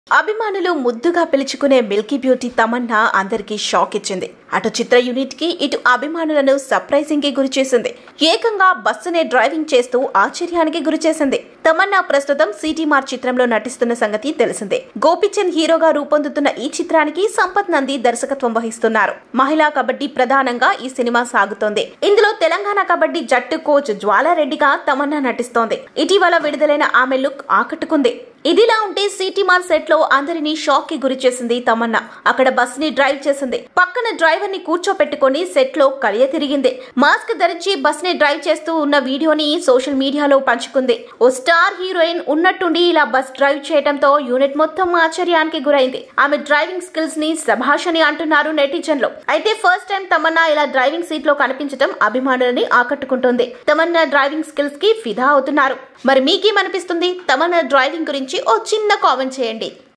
అభిమానులు ముద్దుగా పిలుచుకునే మిల్కీ బ్యూటీ తమన్నా అందరికీ షాక్ ఇచ్చింది అటు చిత్ర యూనిట్ కి ఇటు అభిమానులను సర్ప్రైజింగ్ కి గురిచేసింది ఏకంగా బస్సునే డ్రైవింగ్ చేస్తూ ఆశ్చర్యానికి గురిచేసింది తమన్నా ప్రస్తుతం సిటీ మార్ చిత్రంలో నటిస్తున్న సంగతి తెలిసిందే గోపిచంద్ హీరోగా రూపొందుతున్న ఈ చిత్రానికి సంపత్ నంది దర్శకత్వం వహిస్తున్నారు మహిళా కబడ్డీ ప్రధానంగా ఈ సినిమా సాగుతోంది ఇందులో తెలంగాణ కబడ్డీ జట్టు కోచ్ జ్వాలారెడ్డిగా తమన్నా నటిస్తోంది ఇటీవల విడుదలైన ఆమె లుక్ ఆకట్టుకుంది ఇదిలా ఉంటే సిటీ మాల్ సెట్ లో అందరినీ షాక్ కి గురి చేసింది తమన్నా అక్కడ బస్ ని డ్రైవ్ చేసింది పక్కన డ్రైవర్ ని కూర్చోపెట్టుకుని సెట్ లో కలియ తిరిగింది మాస్క్ ధరించి బస్ ని డ్రైవ్ చేస్తూ ఉన్న వీడియోని సోషల్ మీడియాలో పంచుకుంది ఓ స్టార్ హీరోయిన్ ఉన్నట్టుండి ఇలా బస్ డ్రైవ్ చేయడంతో యూనిట్ మొత్తం ఆశ్చర్యానికి గురైంది ఆమె డ్రైవింగ్ స్కిల్స్ ని సభాషని అంటున్నారు నెటిజన్లు అయితే ఫస్ట్ టైం తమన్నా ఇలా డ్రైవింగ్ సీట్ లో కనిపించడం అభిమానులని ఆకట్టుకుంటుంది తమన్నా డ్రైవింగ్ స్కిల్స్ కి ఫిదా అవుతున్నారు మరి మీకేమనిపిస్తుంది తమన్నా డ్రైవింగ్ గురించి ఓ చిన్న కామెంట్ చేయండి